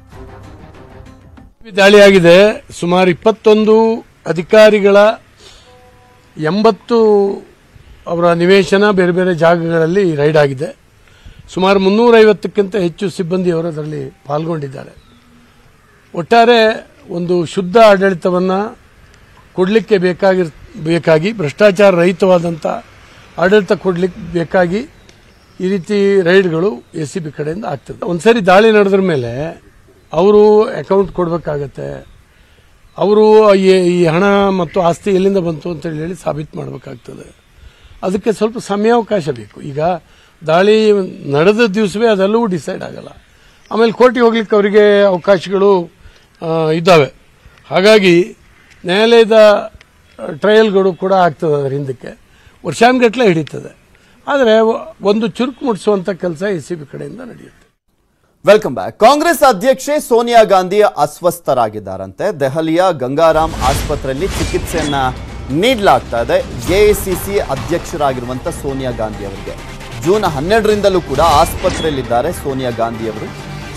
ದಾಳಿಯಾಗಿದೆ ಸುಮಾರು ಇಪ್ಪತ್ತೊಂದು ಅಧಿಕಾರಿಗಳ ಎಂಬತ್ತು ಅವರ ನಿವೇಶನ ಬೇರೆ ಬೇರೆ ಜಾಗಗಳಲ್ಲಿ ರೈಡ್ ಆಗಿದೆ ಸುಮಾರು ಮುನ್ನೂರೈವತ್ತಕ್ಕಿಂತ ಹೆಚ್ಚು ಸಿಬ್ಬಂದಿಯವರು ಅದರಲ್ಲಿ ಪಾಲ್ಗೊಂಡಿದ್ದಾರೆ ಒಟ್ಟಾರೆ ಒಂದು ಶುದ್ಧ ಆಡಳಿತವನ್ನು ಕೊಡಲಿಕ್ಕೆ ಬೇಕಾಗಿರ್ ಬೇಕಾಗಿ ಭ್ರಷ್ಟಾಚಾರ ರಹಿತವಾದಂಥ ಆಡಳಿತ ಕೊಡಲಿಕ್ಕೆ ಬೇಕಾಗಿ ಈ ರೀತಿ ರೈಡ್ಗಳು ಎ ಸಿ ಬಿ ಕಡೆಯಿಂದ ಆಗ್ತದೆ ಒಂದ್ಸರಿ ದಾಳಿ ನಡೆದ್ರ ಮೇಲೆ ಅವರು ಅಕೌಂಟ್ ಕೊಡಬೇಕಾಗತ್ತೆ ಅವರು ಈ- ಈ ಹಣ ಮತ್ತು ಆಸ್ತಿ ಎಲ್ಲಿಂದ ಬಂತು ಅಂತ ಹೇಳಿ ಸಾಬೀತು ಮಾಡಬೇಕಾಗ್ತದೆ ಅದಕ್ಕೆ ಸ್ವಲ್ಪ ಸಮಯಾವಕಾಶ ಬೇಕು ಈಗ ದಾಳಿ ನಡೆದ ದಿವಸವೇ ಅದೆಲ್ಲವೂ ಡಿಸೈಡ್ ಆಗಲ್ಲ ಆಮೇಲೆ ಕೋರ್ಟಿಗೆ ಹೋಗ್ಲಿಕ್ಕೆ ಅವರಿಗೆ ಅವಕಾಶಗಳು ಆ, ಇದ್ದಾವೆ ಹಾಗಾಗಿ ನ್ಯಾಯಾಲಯದ ಟ್ರಯಲ್ಗಳು ಕೂಡ ಆಗ್ತದೆ ಅದರ ಹಿಂದಕ್ಕೆ ವರ್ಷಾನುಗಟ್ಟಲೆ ಹಿಡಿತದೆ ಆದರೆ ಒಂದು ಚುರುಕು ಮುಟ್ಟಿಸುವಂಥ ಕೆಲಸ ಎ ಸಿ ಬಿ ಕಡೆಯಿಂದ ನಡೆಯುತ್ತೆ ವೆಲ್ಕಮ್ ಬ್ಯಾಕ್ ಕಾಂಗ್ರೆಸ್ ಅಧ್ಯಕ್ಷೆ ಸೋನಿಯಾ ಗಾಂಧಿ ಅಸ್ವಸ್ಥರಾಗಿದ್ದಾರಂತೆ ದೆಹಲಿಯ ಗಂಗಾರಾಮ್ ಆಸ್ಪತ್ರೆಯಲ್ಲಿ ಚಿಕಿತ್ಸೆಯನ್ನ ನೀಡಲಾಗ್ತಾ ಇದೆ ಎಐಸಿಸಿ ಅಧ್ಯಕ್ಷರಾಗಿರುವಂತ ಸೋನಿಯಾ ಗಾಂಧಿ ಅವರಿಗೆ ಜೂನ್ ಹನ್ನೆರಡರಿಂದಲೂ ಕೂಡ ಆಸ್ಪತ್ರೆಯಲ್ಲಿದ್ದಾರೆ ಸೋನಿಯಾ ಗಾಂಧಿ ಅವರು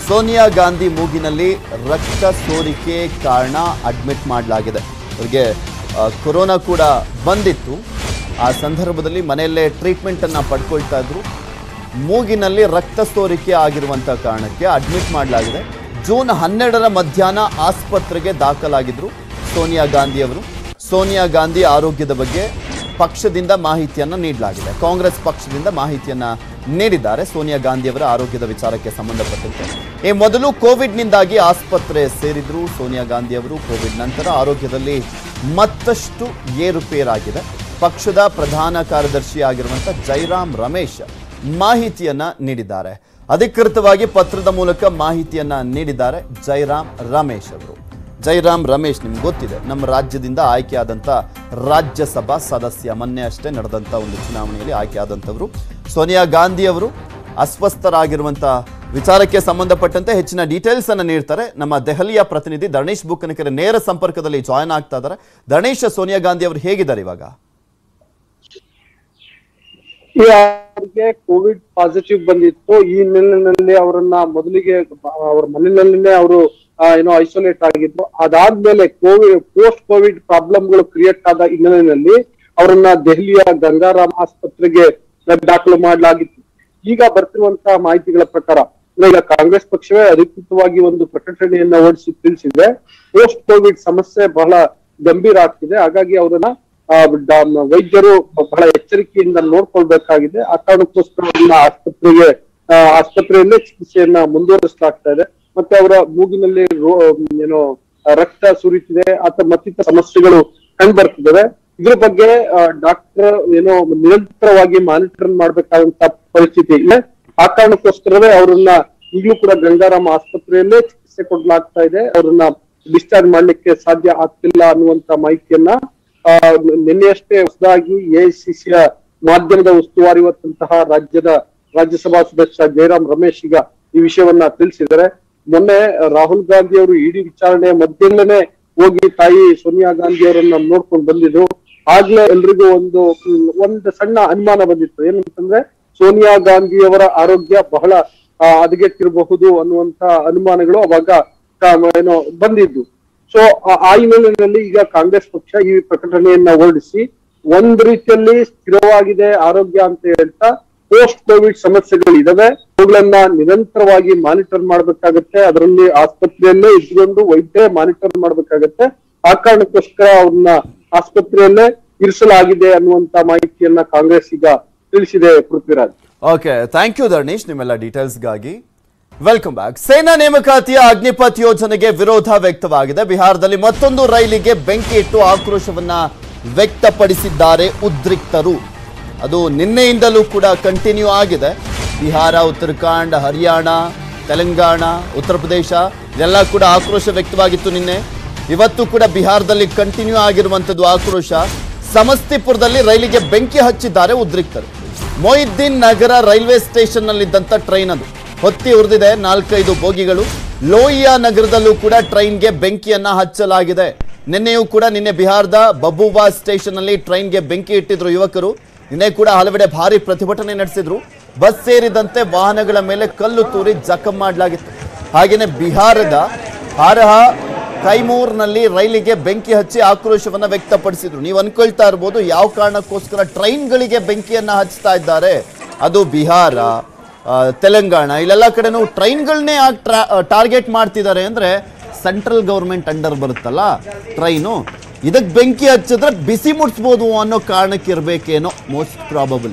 ಸೋನಿಯಾ ಗಾಂಧಿ ಮೂಗಿನಲ್ಲಿ ರಕ್ತ ಸೋರಿಕೆ ಕಾರಣ ಅಡ್ಮಿಟ್ ಮಾಡಲಾಗಿದೆ ಅವರಿಗೆ ಆ, ಕೊರೋನಾ ಕೂಡ ಬಂದಿತ್ತು ಆ ಸಂದರ್ಭದಲ್ಲಿ ಮನೆಯಲ್ಲೇ ಟ್ರೀಟ್ಮೆಂಟನ್ನು ಪಡ್ಕೊಳ್ತಾ ಇದ್ರು ಮೂಗಿನಲ್ಲಿ ರಕ್ತ ಸೋರಿಕೆ ಆಗಿರುವಂಥ ಕಾರಣಕ್ಕೆ ಅಡ್ಮಿಟ್ ಮಾಡಲಾಗಿದೆ ಜೂನ್ ಹನ್ನೆರಡರ ಮಧ್ಯಾಹ್ನ ಆಸ್ಪತ್ರೆಗೆ ದಾಖಲಾಗಿದ್ರು ಸೋನಿಯಾ ಗಾಂಧಿ ಅವರು ಸೋನಿಯಾ ಗಾಂಧಿ ಆರೋಗ್ಯದ ಬಗ್ಗೆ ಪಕ್ಷದಿಂದ ಮಾಹಿತಿಯನ್ನು ನೀಡಲಾಗಿದೆ ಕಾಂಗ್ರೆಸ್ ಪಕ್ಷದಿಂದ ಮಾಹಿತಿಯನ್ನ ನೀಡಿದ್ದಾರೆ ಸೋನಿಯಾ ಗಾಂಧಿ ಅವರ ಆರೋಗ್ಯದ ವಿಚಾರಕ್ಕೆ ಸಂಬಂಧಪಟ್ಟಂತೆ ಈ ಮೊದಲು ಕೋವಿಡ್ನಿಂದಾಗಿ ಆಸ್ಪತ್ರೆ ಸೇರಿದ್ರು ಸೋನಿಯಾ ಗಾಂಧಿ ಅವರು ಕೋವಿಡ್ ನಂತರ ಆರೋಗ್ಯದಲ್ಲಿ ಮತ್ತಷ್ಟು ಏರುಪೇರಾಗಿದೆ ಪಕ್ಷದ ಪ್ರಧಾನ ಕಾರ್ಯದರ್ಶಿ ಆಗಿರುವಂಥ ಜೈರಾಮ್ ರಮೇಶ್ ಮಾಹಿತಿಯನ್ನ ನೀಡಿದ್ದಾರೆ ಅಧಿಕೃತವಾಗಿ ಪತ್ರದ ಮೂಲಕ ಮಾಹಿತಿಯನ್ನ ನೀಡಿದ್ದಾರೆ ಜೈರಾಮ್ ರಮೇಶ್ ಅವರು ಜೈರಾಮ್ ರಮೇಶ್ ನಿಮ್ಗೆ ಗೊತ್ತಿದೆ ನಮ್ಮ ರಾಜ್ಯದಿಂದ ಆಯ್ಕೆಯಾದಂಥ ರಾಜ್ಯಸಭಾ ಸದಸ್ಯ ಮೊನ್ನೆ ಅಷ್ಟೇ ನಡೆದಂಥ ಒಂದು ಚುನಾವಣೆಯಲ್ಲಿ ಆಯ್ಕೆಯಾದಂಥವರು ಸೋನಿಯಾ ಗಾಂಧಿ ಅವರು ಅಸ್ವಸ್ಥರಾಗಿರುವಂಥ ವಿಚಾರಕ್ಕೆ ಸಂಬಂಧಪಟ್ಟಂತೆ ಹೆಚ್ಚಿನ ಡೀಟೇಲ್ಸ್ ಅನ್ನು ನೀಡ್ತಾರೆ ನಮ್ಮ ದೆಹಲಿಯ ಪ್ರತಿನಿಧಿ ಧರಣೇಶ್ ಬುಕ್ಕನಕೆರೆ ನೇರ ಸಂಪರ್ಕದಲ್ಲಿ ಜಾಯ್ನ್ ಆಗ್ತಾ ಇದ್ದಾರೆ ಧರಣೇಶ್ ಸೋನಿಯಾ ಗಾಂಧಿ ಅವರು ಹೇಗಿದ್ದಾರೆ ಇವಾಗ ಈ ಅವ್ರಿಗೆ ಕೋವಿಡ್ ಪಾಸಿಟಿವ್ ಬಂದಿತ್ತು ಈ ಹಿನ್ನೆಲೆಯಲ್ಲಿ ಅವರನ್ನ ಮೊದಲಿಗೆ ಅವ್ರ ಮನೆಯಲ್ಲೇ ಅವರು ಏನೋ ಐಸೋಲೇಟ್ ಆಗಿದ್ರು ಅದಾದ್ಮೇಲೆ ಕೋವಿಡ್ ಪೋಸ್ಟ್ ಕೋವಿಡ್ ಪ್ರಾಬ್ಲಮ್ಗಳು ಕ್ರಿಯೇಟ್ ಆದ ಹಿನ್ನೆಲೆಯಲ್ಲಿ ಅವರನ್ನ ದೆಹಲಿಯ ಗಂಗಾರಾಮ್ ಆಸ್ಪತ್ರೆಗೆ ದಾಖಲು ಮಾಡಲಾಗಿತ್ತು ಈಗ ಬರ್ತಿರುವಂತಹ ಮಾಹಿತಿಗಳ ಪ್ರಕಾರ ಅಂದ್ರೆ ಈಗ ಕಾಂಗ್ರೆಸ್ ಪಕ್ಷವೇ ಅಧಿಕೃತವಾಗಿ ಒಂದು ಪ್ರಕಟಣೆಯನ್ನ ಹೊರಡಿಸಿ ತಿಳಿಸಿದೆ ಪೋಸ್ಟ್ ಕೋವಿಡ್ ಸಮಸ್ಯೆ ಬಹಳ ಗಂಭೀರ ಆಗ್ತಿದೆ ಹಾಗಾಗಿ ಅವರನ್ನ ಆ, ಡ- ವೈದ್ಯರು ಬಹಳ ಎಚ್ಚರಿಕೆಯಿಂದ ನೋಡ್ಕೊಳ್ಬೇಕಾಗಿದೆ ಆ ಕಾರಣಕ್ಕೋಸ್ಕರ ಅವ್ರನ್ನ ಆಸ್ಪತ್ರೆಗೆ ಆ, ಆಸ್ಪತ್ರೆಯಲ್ಲೇ ಚಿಕಿತ್ಸೆಯನ್ನ ಮುಂದುವರಿಸಲಾಗ್ತಾ ಇದೆ ಮತ್ತೆ ಅವರ ಮೂಗಿನಲ್ಲಿ ರೋ- ಏನೋ ರಕ್ತ ಸುರಿತಿದೆ ಅಥವಾ ಮತ್ತಿತರ ಸಮಸ್ಯೆಗಳು ಕಂಡು ಬರ್ತಿದ್ದಾವೆ ಇದ್ರ ಬಗ್ಗೆ ಡಾಕ್ಟರ್ ಏನೋ ನಿರಂತರವಾಗಿ ಮಾನಿಟರ್ ಮಾಡ್ಬೇಕಾದಂತ ಪರಿಸ್ಥಿತಿ ಇದೆ ಆ ಕಾರಣಕ್ಕೋಸ್ಕರವೇ ಅವರನ್ನ ಈಗಲೂ ಕೂಡ ಗಂಗಾರಾಮ್ ಆಸ್ಪತ್ರೆಯಲ್ಲೇ ಚಿಕಿತ್ಸೆ ಕೊಡ್ಲಾಗ್ತಾ ಇದೆ ಅವರನ್ನ ಡಿಸ್ಚಾರ್ಜ್ ಮಾಡ್ಲಿಕ್ಕೆ ಸಾಧ್ಯ ಆಗ್ತಿಲ್ಲ ಅನ್ನುವಂತ ಮಾಹಿತಿಯನ್ನ ಆ, ನಿನ್ನೆಯಷ್ಟೇ ಹೊಸದಾಗಿ ಎಐಸಿಸಿಯ ಮಾಧ್ಯಮದ ಉಸ್ತುವಾರಿ ಹೊತ್ತಂತಹ ರಾಜ್ಯದ ರಾಜ್ಯಸಭಾ ಸದಸ್ಯ ಜಯರಾಮ್ ರಮೇಶ್ ಈಗ ಈ ವಿಷಯವನ್ನ ತಿಳಿಸಿದ್ದಾರೆ ಮೊನ್ನೆ ರಾಹುಲ್ ಗಾಂಧಿ ಅವರು ಇಡಿ ವಿಚಾರಣೆ ಮಧ್ಯದಲ್ಲೇ ಹೋಗಿ ತಾಯಿ ಸೋನಿಯಾ ಗಾಂಧಿ ಅವರನ್ನ ನೋಡ್ಕೊಂಡು ಬಂದಿದ್ರು ಆಗ್ಲೇ ಎಲ್ರಿಗೂ ಒಂದು ಹ್ಮ್, ಒಂದು ಸಣ್ಣ ಅನುಮಾನ ಬಂದಿತ್ತು ಏನಂತಂದ್ರೆ ಸೋನಿಯಾ ಗಾಂಧಿ ಅವರ ಆರೋಗ್ಯ ಬಹಳ ಆ, ಹದಗೆಟ್ಟಿರಬಹುದು ಅನ್ನುವಂತ ಅನುಮಾನಗಳು ಅವಾಗ ಕ- ಏನೋ ಬಂದಿದ್ದು ಸೊ ಆ ಹಿನ್ನೆಲೆಯಲ್ಲಿ ಈಗ ಕಾಂಗ್ರೆಸ್ ಪಕ್ಷ ಈ ಪ್ರಕಟಣೆಯನ್ನ ಹೊರಡಿಸಿ ಒಂದ್ ರೀತಿಯಲ್ಲಿ ಸ್ಥಿರವಾಗಿದೆ ಆರೋಗ್ಯ ಅಂತ ಹೇಳ್ತಾ ಪೋಸ್ಟ್ ಕೋವಿಡ್ ಸಮಸ್ಯೆಗಳು ಇದಾವೆ ಅವುಗಳನ್ನ ನಿರಂತರವಾಗಿ ಮಾನಿಟರ್ ಮಾಡ್ಬೇಕಾಗತ್ತೆ ಅದರಲ್ಲಿ ಆಸ್ಪತ್ರೆಯಲ್ಲೇ ಇದ್ಕೊಂಡು ವೈದ್ಯ ಮಾನಿಟರ್ ಮಾಡ್ಬೇಕಾಗತ್ತೆ ಆ ಕಾರಣಕ್ಕೋಸ್ಕರ ಅವ್ರನ್ನ ಆಸ್ಪತ್ರೆಯಲ್ಲೇ ಇರಿಸಲಾಗಿದೆ ಅನ್ನುವಂತ ಮಾಹಿತಿಯನ್ನ ಕಾಂಗ್ರೆಸ್ ಈಗ ತಿಳಿಸಿದೆ Prithviraj okay thank you Dharnesh ನಿಮ್ಮೆಲ್ಲ ಡೀಟೇಲ್ಸ್ಗಾಗಿ ವೆಲ್ಕಮ್ ಬ್ಯಾಕ್ ಸೇನಾ ನೇಮಕಾತಿಯ ಅಗ್ನಿಪಥ್ ಯೋಜನೆಗೆ ವಿರೋಧ ವ್ಯಕ್ತವಾಗಿದೆ ಬಿಹಾರದಲ್ಲಿ ಮತ್ತೊಂದು ರೈಲಿಗೆ ಬೆಂಕಿ ಇಟ್ಟು ಆಕ್ರೋಶವನ್ನ ವ್ಯಕ್ತಪಡಿಸಿದ್ದಾರೆ ಉದ್ರಿಕ್ತರು ಅದು ನಿನ್ನೆಯಿಂದಲೂ ಕೂಡ ಕಂಟಿನ್ಯೂ ಆಗಿದೆ ಬಿಹಾರ ಉತ್ತರಾಖಂಡ್ ಹರಿಯಾಣ ತೆಲಂಗಾಣ ಉತ್ತರ ಪ್ರದೇಶ ಇದೆಲ್ಲ ಕೂಡ ಆಕ್ರೋಶ ವ್ಯಕ್ತವಾಗಿತ್ತು ನಿನ್ನೆ ಇವತ್ತು ಕೂಡ ಬಿಹಾರದಲ್ಲಿ ಕಂಟಿನ್ಯೂ ಆಗಿರುವಂಥದ್ದು ಆಕ್ರೋಶ ಸಮಸ್ತಿಪುರದಲ್ಲಿ ರೈಲಿಗೆ ಬೆಂಕಿ ಹಚ್ಚಿದ್ದಾರೆ ಉದ್ರಿಕ್ತರು ಮೊಯಿದ್ದೀನ್ ನಗರ ರೈಲ್ವೆ ಸ್ಟೇಷನ್ನಲ್ಲಿದ್ದಂಥ ಟ್ರೈನ್ ಅದು ಹೊತ್ತಿ ಉರಿದಿದೆ ನಾಲ್ಕೈದು ಬೋಗಿಗಳು ಲೋಹಿಯಾ ನಗರದಲ್ಲೂ ಕೂಡ ಟ್ರೈನ್ಗೆ ಬೆಂಕಿಯನ್ನ ಹಚ್ಚಲಾಗಿದೆ ನಿನ್ನೆಯೂ ಕೂಡ ನಿನ್ನೆ ಬಿಹಾರದ ಬಬುವಾ ಸ್ಟೇಷನ್ನಲ್ಲಿ ಟ್ರೈನ್ಗೆ ಬೆಂಕಿ ಇಟ್ಟಿದ್ರು ಯುವಕರು ನಿನ್ನೆ ಕೂಡ ಹಲವೆಡೆ ಭಾರಿ ಪ್ರತಿಭಟನೆ ನಡೆಸಿದ್ರು ಬಸ್ ಸೇರಿದಂತೆ ವಾಹನಗಳ ಮೇಲೆ ಕಲ್ಲು ತೂರಿ ಜಖಂ ಮಾಡಲಾಗಿತ್ತು ಹಾಗೆಯೇ ಬಿಹಾರದ ಹಾರಹ ಕೈಮೂರ್ನಲ್ಲಿ ರೈಲಿಗೆ ಬೆಂಕಿ ಹಚ್ಚಿ ಆಕ್ರೋಶವನ್ನ ವ್ಯಕ್ತಪಡಿಸಿದ್ರು ನೀವು ಅನ್ಕೊಳ್ತಾ ಇರ್ಬೋದು ಯಾವ ಕಾರಣಕ್ಕೋಸ್ಕರ ಟ್ರೈನ್ಗಳಿಗೆ ಬೆಂಕಿಯನ್ನ ಹಚ್ತಾ ಇದ್ದಾರೆ ಅದು ಬಿಹಾರ ಆ, ತೆಲಂಗಾಣ ಇಲ್ಲೆಲ್ಲ ಕಡೆನೂ ಟ್ರೈನ್ಗಳನ್ನೇ ಟಾರ್ಗೆಟ್ ಮಾಡ್ತಿದ್ದಾರೆ ಅಂದ್ರೆ ಸೆಂಟ್ರಲ್ ಗೌರ್ಮೆಂಟ್ ಅಂಡರ್ ಬರುತ್ತಲ್ಲ ಟ್ರೈನು ಇದಕ್ಕೆ ಬೆಂಕಿ ಹಚ್ಚಿದ್ರೆ ಬಿಸಿ ಮುಟ್ಸ್ಬೋದು ಅನ್ನೋ ಕಾರಣಕ್ಕೆ ಇರಬೇಕೇನೋ ಮೋಸ್ಟ್ ಪ್ರಾಬಬಲಿ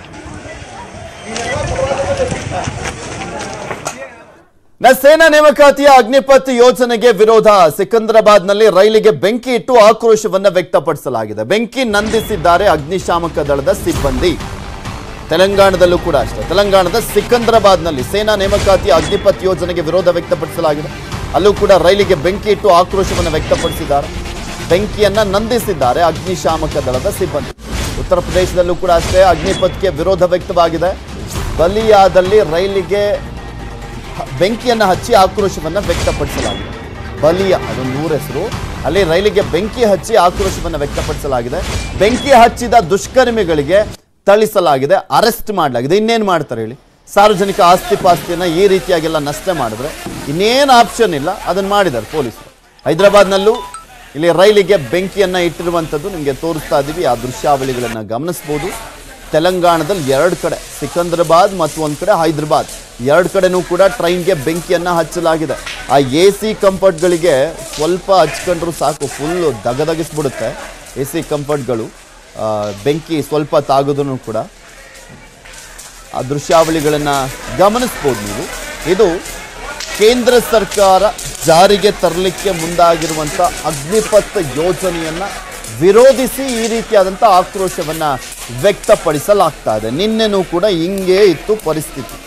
ನ ಸೇನಾ ನೇಮಕಾತಿಯ ಅಗ್ನಿಪಥ್ ಯೋಜನೆಗೆ ವಿರೋಧ ಸಿಕಂದ್ರಾಬಾದ್ನಲ್ಲಿ ರೈಲಿಗೆ ಬೆಂಕಿ ಇಟ್ಟು ಆಕ್ರೋಶವನ್ನ ವ್ಯಕ್ತಪಡಿಸಲಾಗಿದೆ ಬೆಂಕಿ ನಂದಿಸಿದ್ದಾರೆ ಅಗ್ನಿಶಾಮಕ ದಳದ ಸಿಬ್ಬಂದಿ ತೆಲಂಗಾಣದಲ್ಲೂ ಕೂಡ ಅಷ್ಟೇ ತೆಲಂಗಾಣದ ಸಿಕಂದ್ರಾಬಾದ್ನಲ್ಲಿ ಸೇನಾ ನೇಮಕಾತಿಯ ಅಗ್ನಿಪಥ್ ಯೋಜನೆಗೆ ವಿರೋಧ ವ್ಯಕ್ತಪಡಿಸಲಾಗಿದೆ ಅಲ್ಲೂ ಕೂಡ ರೈಲಿಗೆ ಬೆಂಕಿ ಇಟ್ಟು ಆಕ್ರೋಶವನ್ನು ವ್ಯಕ್ತಪಡಿಸಿದ್ದಾರೆ ಬೆಂಕಿಯನ್ನ ನಂದಿಸಿದ್ದಾರೆ ಅಗ್ನಿಶಾಮಕ ದಳದ ಸಿಬ್ಬಂದಿ ಉತ್ತರ ಪ್ರದೇಶದಲ್ಲೂ ಕೂಡ ಅಷ್ಟೇ ಅಗ್ನಿಪಥ್ಗೆ ವಿರೋಧ ವ್ಯಕ್ತವಾಗಿದೆ ಬಲಿಯಾದಲ್ಲಿ ರೈಲಿಗೆ ಬೆಂಕಿಯನ್ನು ಹಚ್ಚಿ ಆಕ್ರೋಶವನ್ನು ವ್ಯಕ್ತಪಡಿಸಲಾಗಿದೆ ಬಲಿಯ ಅದೊಂದು ಊರ ಹೆಸರು ಅಲ್ಲಿ ರೈಲಿಗೆ ಬೆಂಕಿ ಹಚ್ಚಿ ಆಕ್ರೋಶವನ್ನು ವ್ಯಕ್ತಪಡಿಸಲಾಗಿದೆ ಬೆಂಕಿ ಹಚ್ಚಿದ ದುಷ್ಕರ್ಮಿಗಳಿಗೆ ಥಳಿಸಲಾಗಿದೆ ಅರೆಸ್ಟ್ ಮಾಡಲಾಗಿದೆ ಇನ್ನೇನು ಮಾಡ್ತಾರೆ ಹೇಳಿ ಸಾರ್ವಜನಿಕ ಆಸ್ತಿ ಪಾಸ್ತಿಯನ್ನ ಈ ರೀತಿಯಾಗೆಲ್ಲ ನಷ್ಟ ಮಾಡಿದ್ರೆ ಇನ್ನೇನು ಆಪ್ಷನ್ ಇಲ್ಲ ಅದನ್ನ ಮಾಡಿದ್ದಾರೆ ಪೊಲೀಸರು ಹೈದರಾಬಾದ್ನಲ್ಲೂ ಇಲ್ಲಿ ರೈಲಿಗೆ ಬೆಂಕಿಯನ್ನ ಇಟ್ಟಿರುವಂಥದ್ದು ನಿಮಗೆ ತೋರಿಸ್ತಾ ಇದ್ದೀವಿ ಆ ದೃಶ್ಯಾವಳಿಗಳನ್ನು ಗಮನಿಸ್ಬೋದು ತೆಲಂಗಾಣದಲ್ಲಿ ಎರಡು ಕಡೆ ಸಿಕಂದ್ರಾಬಾದ್ ಮತ್ತು ಒಂದು ಕಡೆ ಹೈದರಾಬಾದ್ ಎರಡು ಕಡೆನೂ ಕೂಡ ಟ್ರೈನ್ಗೆ ಬೆಂಕಿಯನ್ನ ಹಚ್ಚಲಾಗಿದೆ ಆ ಎ ಸಿ ಕಂಫರ್ಟ್ಗಳಿಗೆ ಸ್ವಲ್ಪ ಹಚ್ಕೊಂಡ್ರು ಸಾಕು ಫುಲ್ಲು ದಗದಗಿಸ್ಬಿಡುತ್ತೆ ಎ ಸಿ ಕಂಫರ್ಟ್ಗಳು ಆ, ಬೆಂಕಿ ಸ್ವಲ್ಪ ತಾಗೋದನ್ನು ಕೂಡ ಆ ದೃಶ್ಯಾವಳಿಗಳನ್ನು ಗಮನಿಸ್ಬೋದು ನೀವು ಇದು ಕೇಂದ್ರ ಸರ್ಕಾರ ಜಾರಿಗೆ ತರಲಿಕ್ಕೆ ಮುಂದಾಗಿರುವಂಥ ಅಗ್ನಿಪಥ್ ಯೋಜನೆಯನ್ನ ವಿರೋಧಿಸಿ ಈ ರೀತಿಯಾದಂಥ ಆಕ್ರೋಶವನ್ನ ವ್ಯಕ್ತಪಡಿಸಲಾಗ್ತಾ ಇದೆ ನಿನ್ನೆನೂ ಕೂಡ ಹಿಂಗೆ ಇತ್ತು ಪರಿಸ್ಥಿತಿ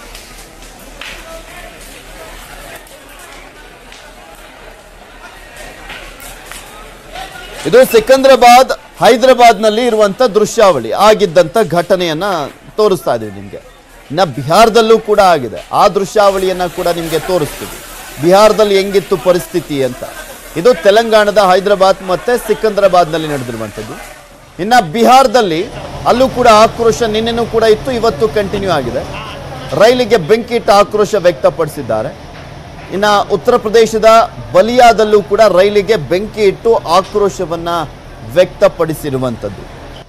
ಇದು ಸಿಕಂದ್ರಾಬಾದ್ ಹೈದರಾಬಾದ್ನಲ್ಲಿ ಇರುವಂತ ದೃಶ್ಯಾವಳಿ ಆಗಿದ್ದಂತ ಘಟನೆಯನ್ನ ತೋರಿಸ್ತಾ ಇದೀವಿ ನಿಮ್ಗೆ ಇನ್ನ ಬಿಹಾರದಲ್ಲೂ ಕೂಡ ಆಗಿದೆ ಆ ದೃಶ್ಯಾವಳಿಯನ್ನ ಕೂಡ ನಿಮ್ಗೆ ತೋರಿಸ್ತೀವಿ ಬಿಹಾರದಲ್ಲಿ ಹೆಂಗಿತ್ತು ಪರಿಸ್ಥಿತಿ ಅಂತ ಇದು ತೆಲಂಗಾಣದ ಹೈದರಾಬಾದ್ ಮತ್ತೆ ಸಿಕಂದ್ರಾಬಾದ್ನಲ್ಲಿ ನಡೆದಿರುವಂಥದ್ದು ಇನ್ನ ಬಿಹಾರದಲ್ಲಿ ಅಲ್ಲೂ ಕೂಡ ಆಕ್ರೋಶ ನಿನ್ನೆನೂ ಕೂಡ ಇತ್ತು ಇವತ್ತು ಕಂಟಿನ್ಯೂ ಆಗಿದೆ ರೈಲಿಗೆ ಬೆಂಕಿ ಇಟ್ಟ ಆಕ್ರೋಶ ವ್ಯಕ್ತಪಡಿಸಿದ್ದಾರೆ ಇನ್ನ ಉತ್ತರ ಪ್ರದೇಶದ ಬಲಿಯಾದಲ್ಲೂ ಕೂಡ ರೈಲಿಗೆ ಬೆಂಕಿ ಇಟ್ಟು ಆಕ್ರೋಶವನ್ನ ವ್ಯಕ್ತಪಡಿಸಿರುವಂಥದ್ದು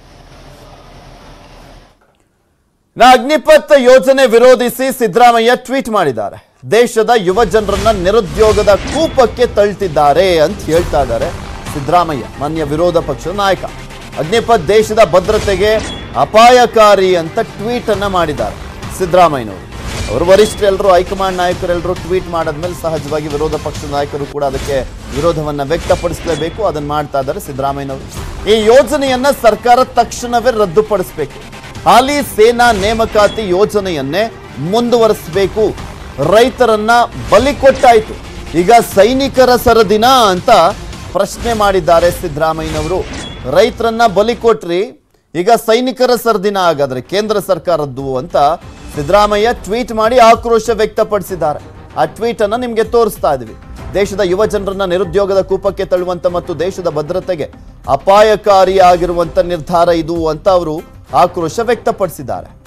ಇನ್ನ ಅಗ್ನಿಪಥ್ ಯೋಜನೆ ವಿರೋಧಿಸಿ ಸಿದ್ದರಾಮಯ್ಯ ಟ್ವೀಟ್ ಮಾಡಿದ್ದಾರೆ ದೇಶದ ಯುವ ಜನರನ್ನ ನಿರುದ್ಯೋಗದ ಕೂಪಕ್ಕೆ ತಳ್ತಿದ್ದಾರೆ ಅಂತ ಹೇಳ್ತಾ ಇದ್ದಾರೆ ಸಿದ್ದರಾಮಯ್ಯ ಮಾನ್ಯ ವಿರೋಧ ಪಕ್ಷದ ನಾಯಕ ಅಗ್ನಿಪಥ್ ದೇಶದ ಭದ್ರತೆಗೆ ಅಪಾಯಕಾರಿ ಅಂತ ಟ್ವೀಟ್ ಅನ್ನ ಮಾಡಿದ್ದಾರೆ ಸಿದ್ದರಾಮಯ್ಯನವರು ಅವರು ವರಿಷ್ಠರೆಲ್ಲರೂ ಹೈಕಮಾಂಡ್ ನಾಯಕರೆಲ್ಲರೂ ಟ್ವೀಟ್ ಮಾಡಾದ್ಮೇಲೆ ಸಹಜವಾಗಿ ವಿರೋಧ ಪಕ್ಷದ ನಾಯಕರು ಕೂಡ ಅದಕ್ಕೆ ವಿರೋಧವನ್ನ ವ್ಯಕ್ತಪಡಿಸಲೇಬೇಕು ಅದನ್ನ ಮಾಡ್ತಾ ಇದ್ದಾರೆ ಸಿದ್ದರಾಮಯ್ಯನವರು ಈ ಯೋಜನೆಯನ್ನ ಸರ್ಕಾರ ತಕ್ಷಣವೇ ರದ್ದುಪಡಿಸಬೇಕು ಹಾಲಿ ಸೇನಾ ನೇಮಕಾತಿ ಯೋಜನೆಯನ್ನೇ ಮುಂದುವರಿಸಬೇಕು ರೈತರನ್ನ ಬಲಿ ಕೊಟ್ಟಾಯ್ತು ಈಗ ಸೈನಿಕರ ಸರದಿನ ಅಂತ ಪ್ರಶ್ನೆ ಮಾಡಿದ್ದಾರೆ ಸಿದ್ದರಾಮಯ್ಯನವರು ರೈತರನ್ನ ಬಲಿ ಕೊಟ್ರಿ ಈಗ ಸೈನಿಕರ ಸರದಿನ ಹಾಗಾದ್ರೆ ಕೇಂದ್ರ ಸರ್ಕಾರದ್ದು ಅಂತ ಸಿದ್ದರಾಮಯ್ಯ ಟ್ವೀಟ್ ಮಾಡಿ ಆಕ್ರೋಶ ವ್ಯಕ್ತಪಡಿಸಿದ್ದಾರೆ ಆ ಟ್ವೀಟ್ ಅನ್ನ ನಿಮ್ಗೆ ತೋರಿಸ್ತಾ ಇದೀವಿ ದೇಶದ ಯುವ ಜನರನ್ನ ನಿರುದ್ಯೋಗದ ಕೂಪಕ್ಕೆ ತಳ್ಳುವಂತ ಮತ್ತು ದೇಶದ ಭದ್ರತೆಗೆ ಅಪಾಯಕಾರಿಯಾಗಿರುವಂತ ನಿರ್ಧಾರ ಇದು ಅಂತ ಅವರು ಆಕ್ರೋಶ ವ್ಯಕ್ತಪಡಿಸಿದ್ದಾರೆ